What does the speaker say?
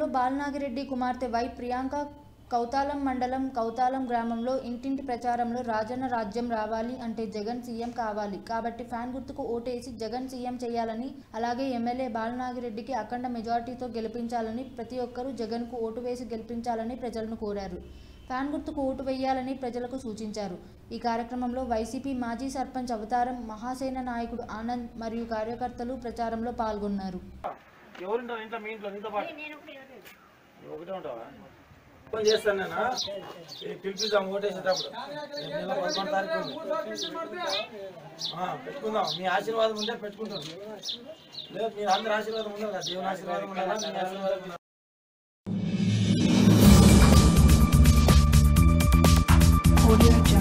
బాలనాగిరెడ్డి కుమార్తె వై ప్రియాంక కౌతాలం మండలం కౌతాలం గ్రామంలో ఇంటింటి ప్రచారంలో రాజన్న రాజ్యం రావాలి అంటే జగన్ సీఎం కావాలి కాబట్టి ఫ్యాన్ గుర్తుకు ఓటేసి జగన్ సీఎం చేయాలని అలాగే ఎమ్మెల్యే బాలనాగిరెడ్డికి అఖండ మెజార్టీతో గెలిపించాలని ప్రతి ఒక్కరూ జగన్కు ఓటు వేసి గెలిపించాలని ప్రజలను కోరారు ఫ్యాన్ గుర్తుకు ఓటు వేయాలని ప్రజలకు సూచించారు ఈ కార్యక్రమంలో వైసీపీ మాజీ సర్పంచ్ అవతారం మహాసేన నాయకుడు ఆనంద్ మరియు కార్యకర్తలు ప్రచారంలో పాల్గొన్నారు ఎవరుంటారు ఇంట్లో మీ ఇంట్లో నీతో పాటు నువ్వు ఒకటే ఉంటావా ఫోన్ చేస్తాను నేను ఈ పిలిపిద్దాం ఓటేసేటప్పుడు రేపు నెల పదకొండు తారీఖు ఉంది. ఆ, పెట్టుకుందాం మీ ఆశీర్వాదం ఉంటే పెట్టుకుంటాం లేదు మీ అందరి ఆశీర్వాదం ఉండాలి కదా దేవుని ఆశీర్వాదం ఉండాలా మీ ఆశీర్వాదం ఉండాలా? Audio Jungle.